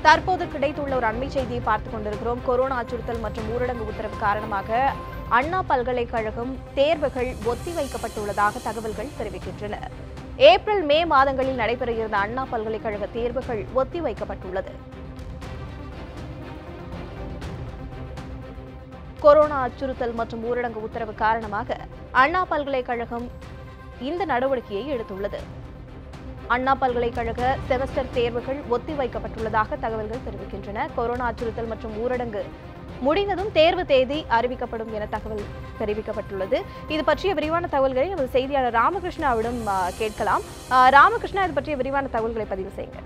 தற்போது கிடைத்துள்ள ஒரு அண்மை செய்தியை பார்த்துக் கொண்டிருக்கிறோம் கொரோனா அச்சுறுத்தல் மற்றும் ஊரடங்கு உத்தரவு காரணமாக அண்ணா பல்கலைக்கழகம் தேர்வுகள் ஒத்திவைக்கப்பட்டுள்ளதாக தகவல்கள் தெரிவிக்கின்றன ஏப்ரல் மே மாதங்களில் நடைபெற இருந்த அண்ணா பல்கலைக்கழக தேர்வுகள் ஒத்திவைக்கப்பட்டுள்ளது கொரோனா அச்சுறுத்தல் மற்றும் ஊரடங்கு உத்தரவு காரணமாக அண்ணா பல்கலைக்கழகம் இந்த நடவடிக்கையை எடுத்துள்ளது அண்ணா பல்கலைக்கழக செமஸ்டர் தேர்வுகள் ஒத்திவைக்கப்பட்டுள்ளதாக தகவல்கள் தெரிவிக்கின்றன கொரோனா அச்சுறுத்தல் மற்றும் ஊரடங்கு முடிந்ததும் தேர்வு தேதி அறிவிக்கப்படும் என தகவல் தெரிவிக்கப்பட்டுள்ளது இது பற்றிய விரிவான தகவல்களை நமது செய்தியாளர் ராமகிருஷ்ணாவிடம் ஆ, கேட்கலாம் ஆ, ராமகிருஷ்ணா இது பற்றிய விரிவான தகவல்களை பதிவு செய்யுங்க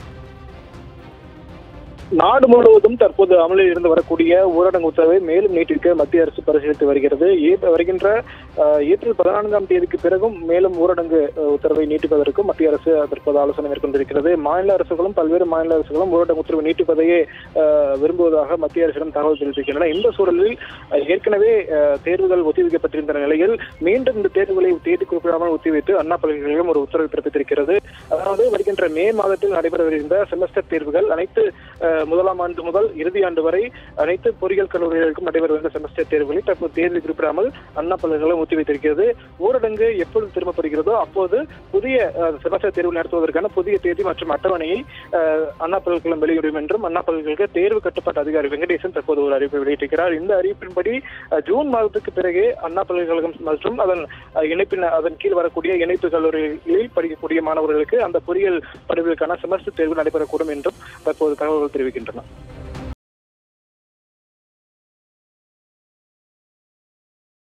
நாடு முழுவதும் தற்போது அமலில் இருந்து வரக்கூடிய ஊரடங்கு உத்தரவை மேலும் நீட்டிக்க மத்திய அரசு பரிசீலித்து வருகிறது ஏ- வருகின்ற அஹ், ஏப்ரல் பதினான்காம் தேதிக்கு பிறகும் மேலும் ஊரடங்கு அஹ், உத்தரவை நீட்டிப்பதற்கு மத்திய அரசு தற்போது ஆலோசனை மேற்கொண்டிருக்கிறது மாநில அரசுகளும் பல்வேறு மாநில அரசுகளும் ஊரடங்கு உத்தரவை நீட்டிப்பதையே அஹ், விரும்புவதாக மத்திய அரசிடம் தகவல் தெரிவித்திருக்கின்றன இந்த சூழலில் அஹ், ஏற்கனவே அஹ், தேர்வுகள் ஒத்திவைக்கப்பட்டிருந்த நிலையில் மீண்டும் இந்த தேர்வுகளை தேதி குறிப்பிடாமல் ஒத்திவைத்து அண்ணா பல்கலைக்கழகம் ஒரு உத்தரவை பிறப்பித்திருக்கிறது அதாவது வருகின்ற மே மாதத்தில் நடைபெறவிருந்த செமஸ்டர் தேர்வுகள் அனைத்து அஹ், முதலாம் ஆண்டு முதல் இறுதி ஆண்டு வரை அனைத்து பொறியியல் கல்லூரிகளுக்கும் நடைபெறவிருந்த செமஸ்டர் தேர்வுகளை தற்போது தேதி குறிப்பிடாமல் அண்ணா பல்கலைக்கழகம் ஒத்திவைத்திருக்கிறது ஊரடங்கு எப்பொழுது திரும்பப்படுகிறதோ அப்போது புதிய அஹ், செமஸ்டர் தேர்வு நடத்துவதற்கான புதிய தேதி மற்றும் அட்டவணையை அஹ், அண்ணா பல்கலைக்கழகம் வெளியிடும் என்றும் அண்ணா பல்கலைக்கழக தேர்வு கட்டுப்பாட்டு அதிகாரி வெங்கடேசன் தற்போது ஒரு அறிவிப்பை வெளியிட்டிருக்கிறார் இந்த அறிவிப்பின்படி அஹ், ஜூன் மாதத்துக்கு பிறகு அண்ணா பல்கலைக்கழகம் மற்றும் அதன் அஹ், இணைப்பின் அதன் கீழ் வரக்கூடிய இணைப்பு கல்லூரிகளில் படிக்கக்கூடிய மாணவர்களுக்கு அந்த பொறியியல் படிப்புகளுக்கான செமஸ்டர் தேர்வு நடைபெறக்கூடும் என்றும் தற்போது தகவல்கள் தெரிவிக்கின்றன